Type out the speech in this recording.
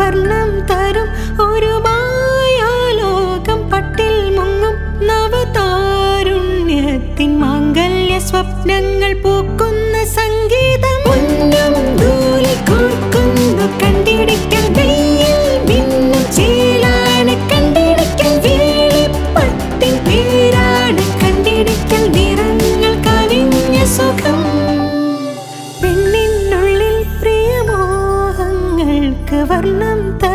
വർണ്ണം തരും ഒരു മായാലോകം പട്ടിൽ മുങ്ങും നവതാരുണ്യത്തിൻ മാംഗല്യ സ്വപ്നങ്ങൾ പൂക്കുന്ന സംഗീതം പൊന്നും ധൂളി കോർക്കുന്നു കണ്ടിടിക്കാൻ വെയിൽ മിന്നും ചേലാണ് കണ്ടിടിക്കാൻ വേളിപ്പട്ടിൻ പേരാണ് കണ്ടിടിക്കൽ നിറങ്ങൾ കവിഞ്ഞ സുഖം പെണ്ണിനുള്ളിൽ പ്രിയമോഹങ്ങൾക്ക് വർണ്ണം